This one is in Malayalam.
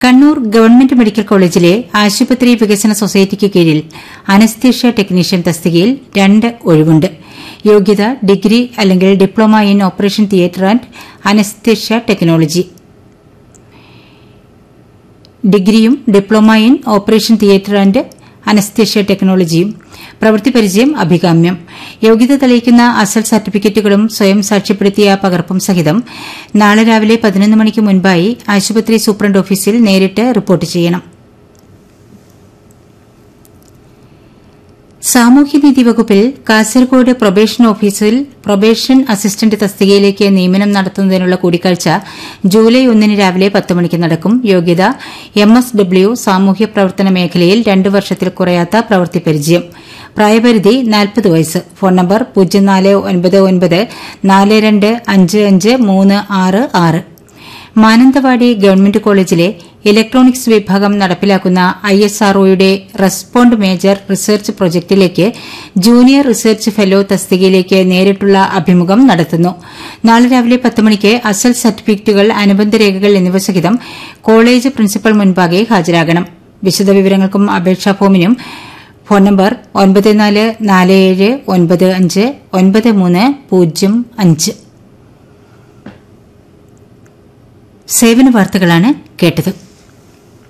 കണ്ണൂർ ഗവൺമെന്റ് മെഡിക്കൽ കോളേജിലെ ആശുപത്രി വികസന സൊസൈറ്റിക്ക് കീഴിൽ അനസ്തീഷ്യ ടെക്നീഷ്യൻ തസ്തികയിൽ രണ്ട് ഒഴിവുണ്ട് യോഗ്യത ഡിഗ്രി അല്ലെങ്കിൽ diploma in operation theatre and anaesthesia technology ഡിഗ്രിയും diploma in operation theatre and anaesthesia ടെക്നോളജിയും പ്രവൃത്തി പരിചയം അഭികാമ്യം യോഗ്യത തെളിയിക്കുന്ന അസൽ സർട്ടിഫിക്കറ്റുകളും സ്വയം സാക്ഷ്യപ്പെടുത്തിയ പകർപ്പും സഹിതം നാളെ രാവിലെ പതിനൊന്ന് മണിക്ക് മുൻപായി ആശുപത്രി സൂപ്രണ്ട് ഓഫീസിൽ നേരിട്ട് റിപ്പോർട്ട് ചെയ്യണം സാമൂഹ്യനീതി വകുപ്പിൽ കാസർഗോഡ് പ്രൊബേഷൻ ഓഫീസിൽ പ്രൊബേഷൻ അസിസ്റ്റന്റ് തസ്തികയിലേക്ക് നിയമനം നടത്തുന്നതിനുള്ള കൂടിക്കാഴ്ച ജൂലൈ ഒന്നിന് രാവിലെ പത്ത് മണിക്ക് നടക്കും യോഗ്യത എം എസ് ഡബ്ല്യു സാമൂഹ്യ പ്രവർത്തന മേഖലയിൽ രണ്ട് വർഷത്തിൽ കുറയാത്ത പ്രവൃത്തി പരിചയം പ്രായപരിധി നാൽപ്പത് വയസ്സ് ഫോൺ നമ്പർ പൂജ്യം നാല് ഒൻപത് ഒൻപത് നാല് രണ്ട് അഞ്ച് അഞ്ച് മൂന്ന് ആറ് ആറ് മാനന്തവാടി ഗവൺമെന്റ് കോളേജിലെ ഇലക്ട്രോണിക്സ് വിഭാഗം നടപ്പിലാക്കുന്ന ഐ എസ് ആർഒയുടെ റെസ്പോണ്ട് മേജർ റിസർച്ച് പ്രൊജക്ടിലേക്ക് ജൂനിയർ റിസർച്ച് ഫെലോ തസ്തികയിലേക്ക് നേരിട്ടുള്ള അഭിമുഖം നടത്തുന്നു നാളെ രാവിലെ പത്ത് മണിക്ക് അസൽ സർട്ടിഫിക്കറ്റുകൾ അനുബന്ധ രേഖകൾ എന്നിവ സഹിതം കോളേജ് പ്രിൻസിപ്പൽ മുൻപാകെ ഹാജരാകണം വിശദവിവരങ്ങൾക്കും അപേക്ഷാ ഫോമിനും ഫോൺ നമ്പർ ഒൻപത് നാല് നാല് ഏഴ് ഒൻപത് അഞ്ച് ഒൻപത് മൂന്ന് പൂജ്യം അഞ്ച് സേവന വാർത്തകളാണ് കേട്ടത്